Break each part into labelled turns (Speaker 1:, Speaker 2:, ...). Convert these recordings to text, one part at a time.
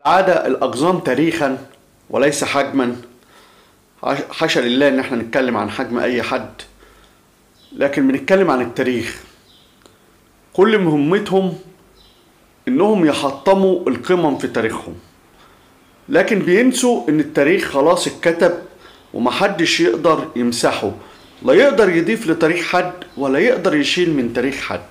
Speaker 1: عاد الأقزام تاريخا وليس حجما حاشا لله إن احنا نتكلم عن حجم أي حد لكن بنتكلم عن التاريخ كل مهمتهم إنهم يحطموا القمم في تاريخهم لكن بينسوا إن التاريخ خلاص اتكتب ومحدش يقدر يمسحه لا يقدر يضيف لتاريخ حد ولا يقدر يشيل من تاريخ حد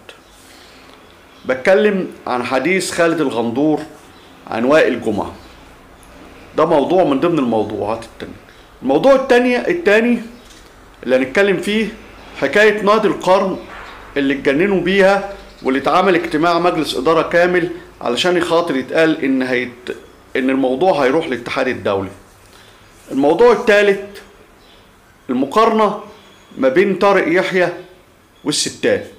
Speaker 1: بتكلم عن حديث خالد الغندور عن وائل جمعة ده موضوع من ضمن الموضوعات التانية الموضوع التانية التاني اللي هنتكلم فيه حكاية نادي القرن اللي اتجننوا بيها واللي اتعمل اجتماع مجلس إدارة كامل علشان يخاطر يتقال إن هيت إن الموضوع هيروح للاتحاد الدولي الموضوع الثالث المقارنة ما بين طارق يحيى والستات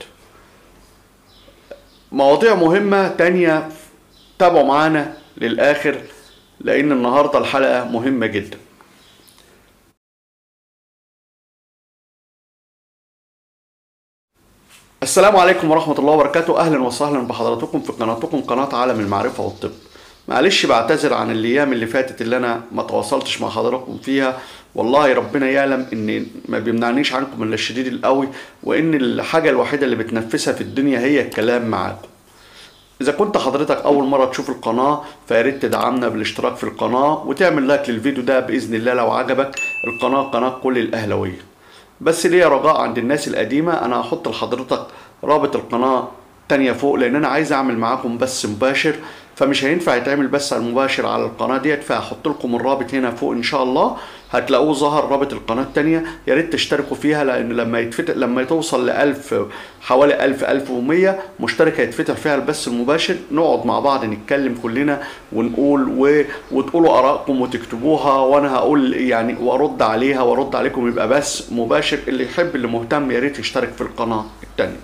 Speaker 1: مواضيع مهمة تانية تابعوا معانا للآخر لأن النهاردة الحلقة مهمة جدا السلام عليكم ورحمة الله وبركاته أهلا وسهلا بحضراتكم في قناتكم قناة عالم المعرفة والطب معلش بعتذر عن الايام اللي فاتت اللي انا ما تواصلتش مع حضراتكم فيها والله ربنا يعلم ان ما بيمنعنيش عنكم الا الشديد القوي وان الحاجه الوحيده اللي بتنفسها في الدنيا هي الكلام معاكم اذا كنت حضرتك اول مره تشوف القناه فياريت تدعمنا بالاشتراك في القناه وتعمل لايك للفيديو ده باذن الله لو عجبك القناه قناه كل الاهلاويه بس ليا رجاء عند الناس القديمه انا هحط لحضرتك رابط القناه تانية فوق لان انا عايز اعمل معاكم بث مباشر فمش هينفع يتعمل بث مباشر على القناه ديت فهحط لكم الرابط هنا فوق ان شاء الله هتلاقوه ظهر رابط القناه التانية يا ريت تشتركوا فيها لان لما يتفتح لما توصل ل 1000 حوالي 1000 1100 مشترك هيتفتح فيها البث المباشر نقعد مع بعض نتكلم كلنا ونقول و... وتقولوا ارائكم وتكتبوها وانا هقول يعني وارد عليها وارد عليكم يبقى بث مباشر اللي يحب اللي مهتم يا ريت يشترك في القناه التانية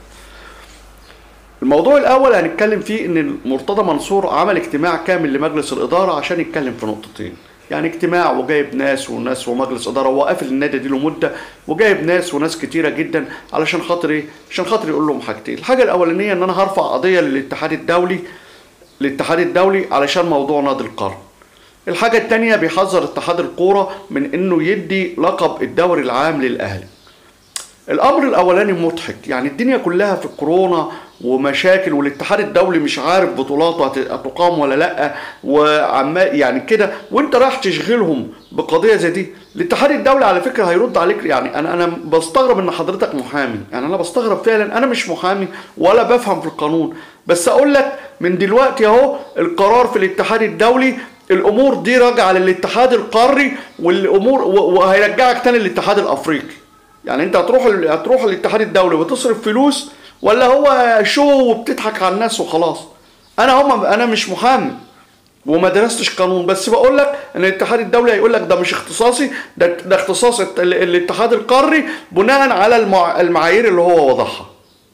Speaker 1: الموضوع الاول هنتكلم فيه ان مرتضى منصور عمل اجتماع كامل لمجلس الاداره عشان يتكلم في نقطتين يعني اجتماع وجايب ناس وناس ومجلس اداره وقافل النادي دي له مده وجايب ناس وناس كتيره جدا علشان خاطر ايه عشان خاطر يقول لهم حاجتين الحاجه الاولانيه ان انا هرفع قضيه للاتحاد الدولي للاتحاد الدولي علشان موضوع نادي القرن الحاجه الثانيه بيحذر اتحاد الكوره من انه يدي لقب الدوري العام للاهلي الامر الاولاني مضحك يعني الدنيا كلها في الكورونا ومشاكل والاتحاد الدولي مش عارف بطولاته هتقام ولا لا وعمال يعني كده وانت رايح تشغلهم بقضيه زي دي الاتحاد الدولي على فكره هيرد عليك يعني انا انا بستغرب ان حضرتك محامي يعني انا بستغرب فعلا انا مش محامي ولا بفهم في القانون بس اقول لك من دلوقتي اهو القرار في الاتحاد الدولي الامور دي راجعه للاتحاد القاري والامور وهيرجعك تاني للاتحاد الافريقي يعني انت هتروح هتروح الاتحاد الدولي وتصرف فلوس ولا هو شو وبتضحك على الناس وخلاص انا هم انا مش محامي وما درستش قانون بس بقول لك ان الاتحاد الدولي هيقول لك ده مش اختصاصي ده, ده اختصاص الاتحاد القاري بناء على المع... المعايير اللي هو وضعها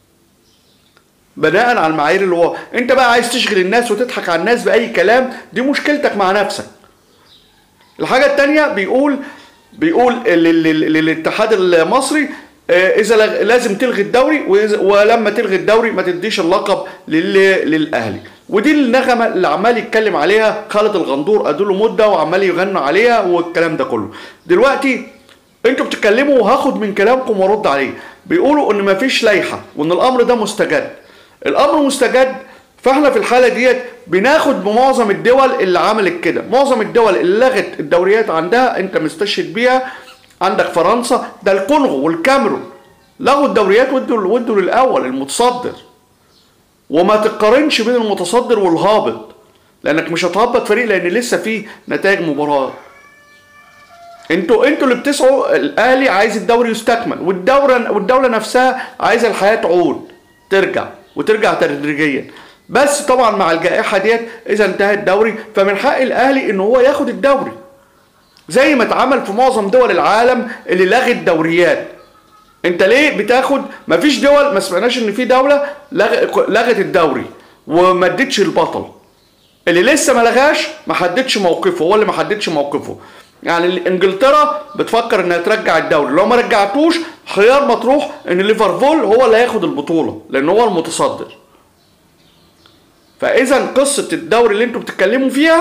Speaker 1: بناء على المعايير اللي هو انت بقى عايز تشغل الناس وتضحك على الناس باي كلام دي مشكلتك مع نفسك الحاجه الثانيه بيقول بيقول للاتحاد المصري اذا لازم تلغي الدوري ولما تلغي الدوري ما تديش اللقب للاهلي ودي النغمه اللي عمال يتكلم عليها خالد الغندور ادوله مده وعمال يغنوا عليها والكلام ده كله دلوقتي انتوا بتتكلموا وهاخد من كلامكم وارد عليه بيقولوا ان مفيش لائحه وان الامر ده مستجد الامر مستجد فاحنا في الحاله ديت بناخد بمعظم الدول اللي عملت كده معظم الدول اللي لغت الدوريات عندها انت مستشهد بيها عندك فرنسا ده الكونغو والكاميرون لغوا الدوريات وادوا وادوا للاول المتصدر وما تقارنش بين المتصدر والهابط لانك مش هتهبط فريق لان لسه في نتائج مباراه انتوا انتوا اللي بتسعوا الاهلي عايز الدوري يستكمل والدوله والدوله نفسها عايزه الحياه تعود ترجع وترجع تدريجيا بس طبعا مع الجائحه ديت اذا انتهى الدوري فمن حق الاهلي ان هو ياخد الدوري زي ما اتعمل في معظم دول العالم اللي لغت دوريات انت ليه بتاخد مفيش دول ما سمعناش ان في دوله لغت الدوري وما ادتش البطل اللي لسه ما لغاش ما حددش موقفه هو اللي ما حددش موقفه يعني انجلترا بتفكر انها ترجع الدوري لو ما رجعتوش خيار مطروح ان ليفربول هو اللي هياخد البطوله لان هو المتصدر فاذا قصه الدوري اللي انتوا بتتكلموا فيها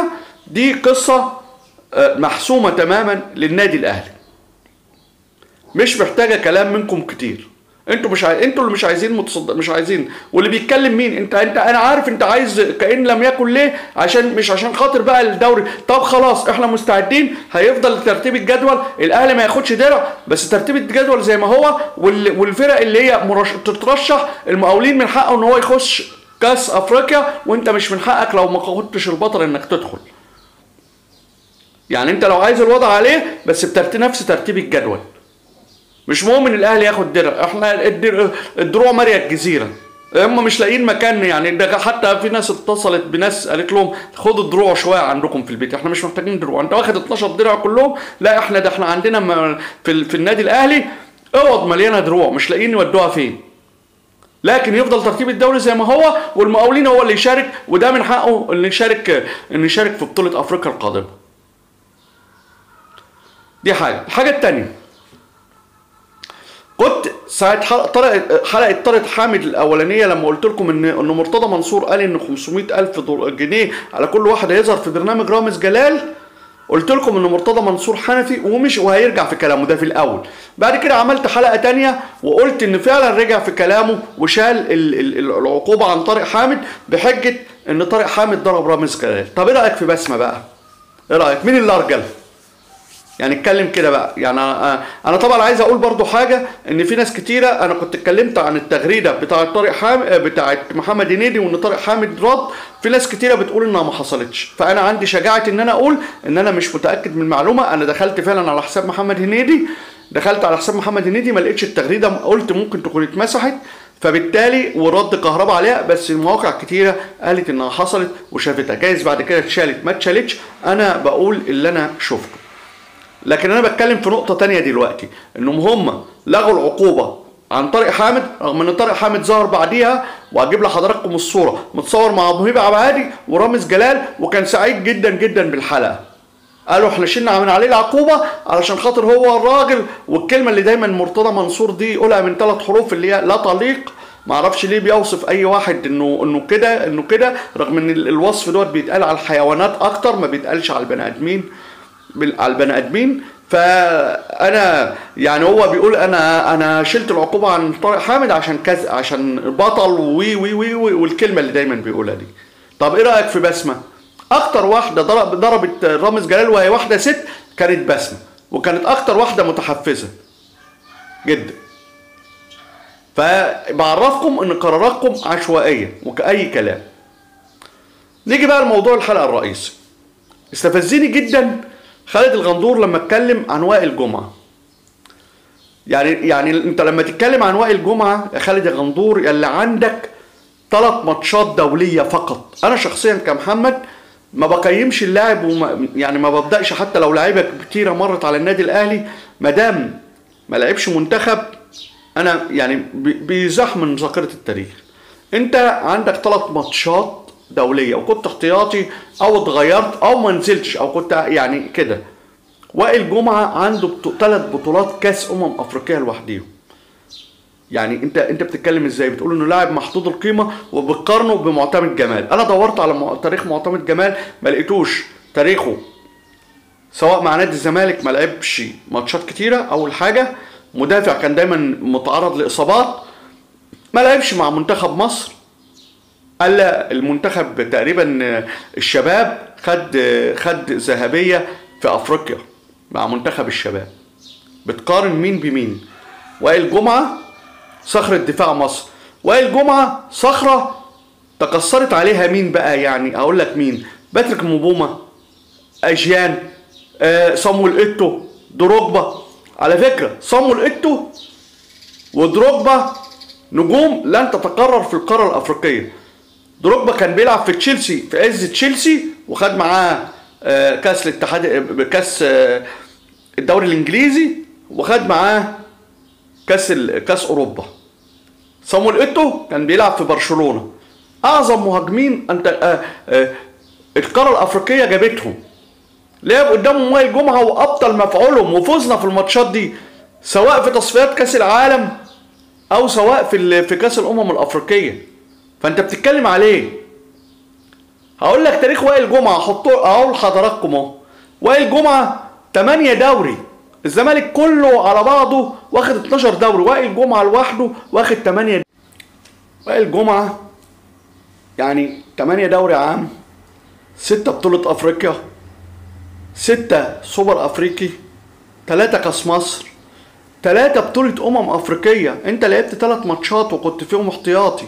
Speaker 1: دي قصه آه، محسومه تماما للنادي الاهلي مش محتاجه كلام منكم كتير انتوا مش عاي... انتوا اللي مش عايزين متصد... مش عايزين واللي بيتكلم مين انت انت انا عارف انت عايز كأن لم يكن ليه عشان مش عشان خاطر بقى الدوري طب خلاص احنا مستعدين هيفضل ترتيب الجدول الاهلي ما ياخدش درع بس ترتيب الجدول زي ما هو وال... والفرق اللي هي مرش... تترشح المقاولين من حقه ان هو يخش كاس افريقيا وانت مش من حقك لو ما كنتش البطل انك تدخل يعني انت لو عايز الوضع عليه بس بترتيب نفس ترتيب الجدول مش مهم ان الاهلي ياخد درع احنا الدر- الدروع ماليه الجزيره هم مش لاقيين مكان يعني ده حتى في ناس اتصلت بناس قالت لهم خدوا الدروع شويه عندكم في البيت احنا مش محتاجين دروع انت واخد 12 درع كلهم لا احنا ده احنا عندنا م- في, ال- في النادي الاهلي اوض مليانه دروع مش لاقيين يودوها فين لكن يفضل ترتيب الدوري زي ما هو والمقاولين هو اللي يشارك وده من حقه ان يشارك ان يشارك في بطوله افريقيا القادمه دي حاجه الحاجه الثانيه كنت ساعة حلقة طارق حلقة طارق حامد الأولانية لما قلت لكم إن إن مرتضى منصور قال إن 500 ألف دول- جنيه على كل واحد هيظهر في برنامج رامز جلال قلت لكم إن مرتضى منصور حنفي ومش وهيرجع في كلامه ده في الأول بعد كده عملت حلقة تانية وقلت إن فعلا رجع في كلامه وشال ال- ال- ال- العقوبة عن طارق حامد بحجة إن طارق حامد ضرب رامز جلال طب إيه رأيك في بسمة بقى؟ إيه رأيك؟ مين اللي أرجل؟ يعني اتكلم كده بقى يعني انا انا طبعا عايز اقول برضو حاجه ان في ناس كتيره انا كنت اتكلمت عن التغريده بتاعه طارق حامد بتاعه محمد هنيدي وان طارق حامد رد في ناس كتيره بتقول انها ما حصلتش فانا عندي شجاعه ان انا اقول ان انا مش متاكد من المعلومه انا دخلت فعلا على حساب محمد هنيدي دخلت على حساب محمد هنيدي ما لقيتش التغريده قلت ممكن تكون اتمسحت فبالتالي ورد كهرباء عليها بس المواقع كتيره قالت انها حصلت وشافتها جايز بعد كده اتشالت ما اتشالتش انا بقول اللي انا شفته لكن انا بتكلم في نقطه تانية دلوقتي انهم هم لغوا العقوبه عن طارق حامد رغم ان طارق حامد ظهر بعديها وهجيب لحضراتكم الصوره متصور مع مهيب عبادي ورامز جلال وكان سعيد جدا جدا بالحلقه قالوا احنا شلنا من عليه العقوبه علشان خاطر هو الراجل والكلمه اللي دايما مرتضى منصور دي يقولها من ثلاث حروف اللي هي لا تليق ما اعرفش ليه بيوصف اي واحد انه انه كده انه كده رغم ان ال- الوصف دوت بيتقال على الحيوانات اكتر ما بيتقالش على البني ادمين بال- على البني ادمين فانا يعني هو بيقول انا انا شلت العقوبه عن طارق حامد عشان كذا عشان بطل وي وي وي وي والكلمه اللي دايما بيقولها دي طب ايه رايك في بسمه اكتر واحده ضرب ضربت رامز جلال وهي واحده ست كانت بسمه وكانت اكتر واحده متحفزه جدا فبعرفكم ان قراراتكم عشوائيه وكأي كلام نيجي بقى لموضوع الحلقه الرئيسي استفزني جدا خالد الغندور لما اتكلم عن وائل جمعه يعني يعني انت لما تتكلم عن وائل جمعه يا خالد الغندور اللي عندك ثلاث ماتشات دوليه فقط انا شخصيا كمحمد ما بقيمش اللاعب وما يعني ما ببداش حتى لو لعيبه كتيره مرت على النادي الاهلي ما دام ما لعبش منتخب انا يعني بي- بيزاح من ذاكره التاريخ انت عندك ثلاث ماتشات دوليه وكنت احتياطي او اتغيرت او ما نزلتش او كنت يعني كده وائل جمعه عنده ثلاث بطولات كاس امم افريقيه لوحديهم يعني انت انت بتتكلم ازاي بتقول انه لاعب محدود القيمه وبتقارنه بمعتمد جمال انا دورت على مع- تاريخ معتمد جمال ما لقيتوش تاريخه سواء مع نادي الزمالك ما لعبش ماتشات كتيره اول حاجه مدافع كان دايما متعرض لاصابات ما لعبش مع منتخب مصر الا المنتخب تقريبا الشباب خد خد ذهبيه في افريقيا مع منتخب الشباب بتقارن مين بمين وائل جمعه صخرة دفاع مصر وائل جمعة صخرة تكسرت عليها مين بقى يعني اقول لك مين باتريك موبوما اجيان آه صامويل ايتو دروجبا على فكرة صامويل ايتو ودروجبا نجوم لن تتكرر في القارة الافريقية دروجبا كان بيلعب في تشيلسي في عز تشيلسي وخد معاه آه، كاس الاتحاد آه، كاس آه، الدوري الانجليزي وخد معاه كاس ال- كاس اوروبا صامويل ايتو كان بيلعب في برشلونه اعظم مهاجمين انت آه آه القاره الافريقيه جابتهم لعب قدامهم وائل جمعه وابطل مفعولهم وفزنا في الماتشات دي سواء في تصفيات كاس العالم او سواء في ال- في كاس الامم الافريقيه فانت بتتكلم عليه هقول لك تاريخ وائل جمعه احطه اهو لحضراتكم اهو وائل جمعه 8 دوري الزمالك كله على بعضه واخد 12 دوري وائل جمعه لوحده واخد 8 وائل جمعه يعني 8 دوري عام 6 بطولة افريقيا 6 سوبر افريقي 3 كاس مصر 3 بطولة امم افريقية انت لعبت 3 ماتشات وكنت فيهم احتياطي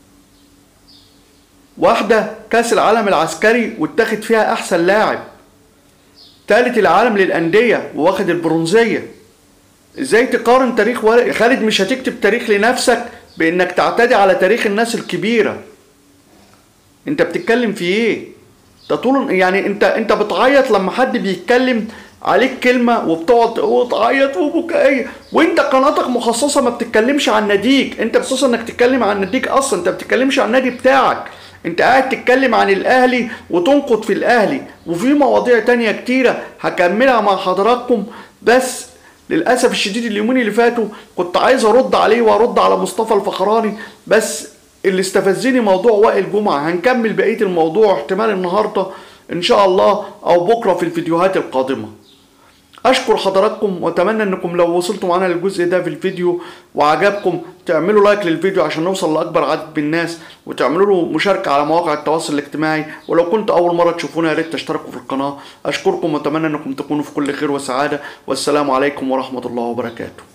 Speaker 1: واحدة كاس العالم العسكري واتاخد فيها احسن لاعب تالت العالم للاندية وواخد البرونزية ازاي تقارن تاريخ ورق خالد مش هتكتب تاريخ لنفسك بانك تعتدي على تاريخ الناس الكبيرة انت بتتكلم في ايه ده طول يعني انت انت بتعيط لما حد بيتكلم عليك كلمة وبتقعد وتعيط وبكائية وانت قناتك مخصصة ما بتتكلمش عن ناديك انت بخصوص انك تتكلم عن ناديك اصلا انت بتتكلمش عن النادي بتاعك انت قاعد تتكلم عن الاهلي وتنقد في الاهلي وفي مواضيع تانية كتيرة هكملها مع حضراتكم بس للاسف الشديد اليومين اللي فاتوا كنت عايز ارد عليه وارد على مصطفى الفخراني بس اللي استفزني موضوع وائل جمعة هنكمل بقية الموضوع احتمال النهاردة ان شاء الله او بكرة في الفيديوهات القادمة اشكر حضراتكم واتمنى انكم لو وصلتوا معانا للجزء ده في الفيديو وعجبكم تعملوا لايك للفيديو عشان نوصل لاكبر عدد من الناس وتعملوا له مشاركه على مواقع التواصل الاجتماعي ولو كنت اول مره تشوفونا يا ريت تشتركوا في القناه اشكركم واتمنى انكم تكونوا في كل خير وسعاده والسلام عليكم ورحمه الله وبركاته